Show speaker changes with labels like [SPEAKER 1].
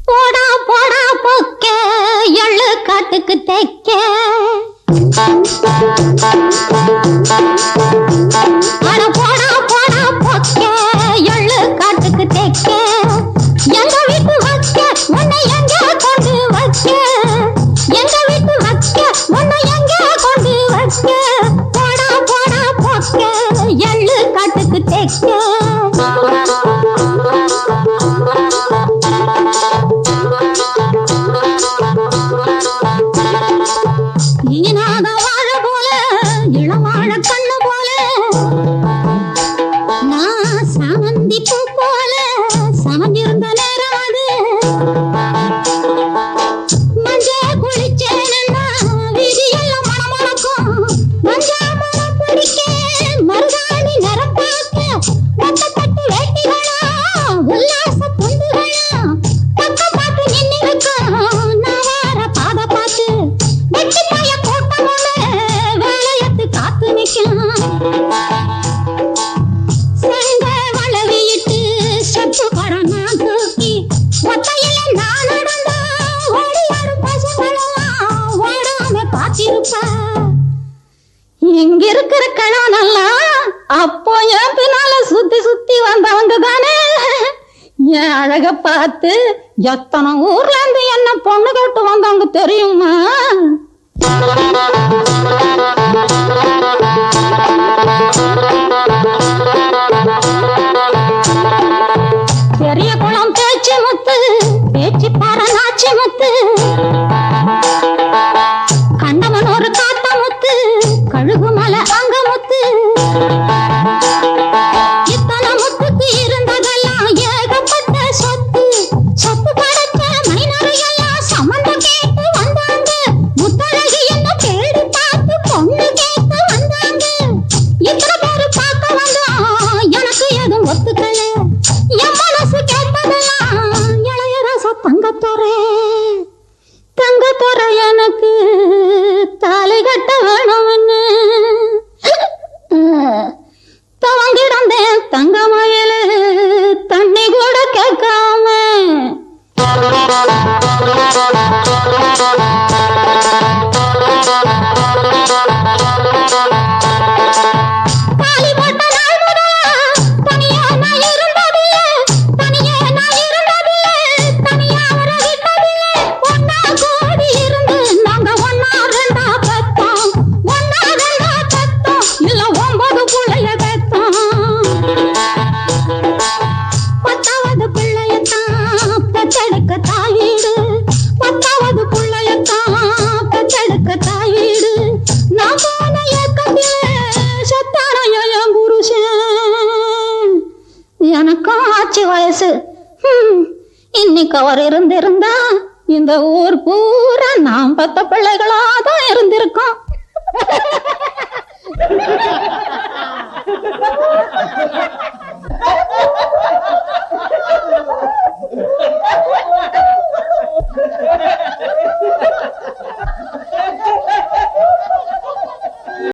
[SPEAKER 1] போடா போடா பொக்க எள்ளு காட்டுக்கு தைக்க அட போடா போடா பொக்க எள்ளு காட்டுக்கு தைக்க எங்க வீட்டு வைக்க உன்னை எங்க கொண்டு வைக்க எங்க வீட்டு வைக்க உன்னை எங்க கொண்டு வைக்க போடா போடா பொக்க எள்ளு காட்டுக்கு தைக்க ஈனாத வாழ போல இளவாழ கண்ணு போல நான் சாமந்தி பூ போல சமஞ்சிருந்த நேரம் அது மஞ்ச குளிச்சேன்னா விதியெல்லாம் மணமணக்கும் மஞ்ச மனம் பிடிக்க மருதாணி நிறம் பார்க்க ஒத்தப்பட்டு வேட்டிகளா உல்லாச பொந்துகளா பக்கம் பார்த்து நின்னு இருக்கும் நான் வார பாத பார்த்து வெட்டி பாய கூட்டமோட வேலையத்து காத்து நிக்கலாம் செங்க வளவியிட்டு செப்பு படம் நான் தூக்கி ஒத்தையில நான் நடந்தா ஓடி வரும் பசங்களெல்லாம் ஓடாம பார்த்திருப்பேன் இங்க இருக்கிற கணவனெல்லாம் அப்போ என் பின்னால சுத்தி சுத்தி வந்தவங்க தானே என் அழக பார்த்து எத்தனை ஊர்ல இருந்து என்ன பொண்ணு கேட்டு வந்தவங்க தெரியுமா பெரிய குளம் பேச்சு முத்து பேச்சு பாற நாச்சி முத்து கண்டவன் ஒரு காத்த முத்து கழுகு மலை அங்க முத்து இத்தனை முத்துக்கு இருந்ததெல்லாம் ஏகப்பட்ட சொத்து சொத்து படைச்ச மைனரையெல்லாம் சம்மந்தம் கேட்டு வந்தாங்க முத்தழகி என்ன தேடி பார்த்து பொண்ணு கேட்டு வந்தாங்க இத்தனை பேரு பார்க்க வந்தா எனக்கு எதுவும் ஒத்துக்கல என் மனசு கேட்டதெல்லாம் இளையரச தங்கத்துறை தங்கத்துறை எனக்கு தாலி கட்ட வேணும்னு தவங்கிடந்தேன் தங்க மயில தண்ணி கூட கேட்காம தாலி போட்ட நாள் முதலா தனியா நான் இருந்ததில்லை தனியே நான் இருந்ததில்லை தனியா வர விட்டதில்லை ஒன்னா கூடி இருந்து நாங்க ஒன்னா ரெண்டா பெத்தோம் ஒன்னா ரெண்டா பெத்தோம் இல்ல ஒன்பது புள்ளைய பெத்தோம் பத்தாவது பிள்ளையத்தான் பெற்றெடுக்க தாய் வீடு பத்தாவது பிள்ளையத்தான் பெற்றெடுக்க தாய் வீடு நான் போன ஏக்கத்திலே செத்தாரையா என் புருஷன் எனக்கும் ஆச்சு வயசு ஹம், இன்னைக்கு அவர் இருந்திருந்தா இந்த ஊர் பூரா நாம் பத்த பிள்ளைகளா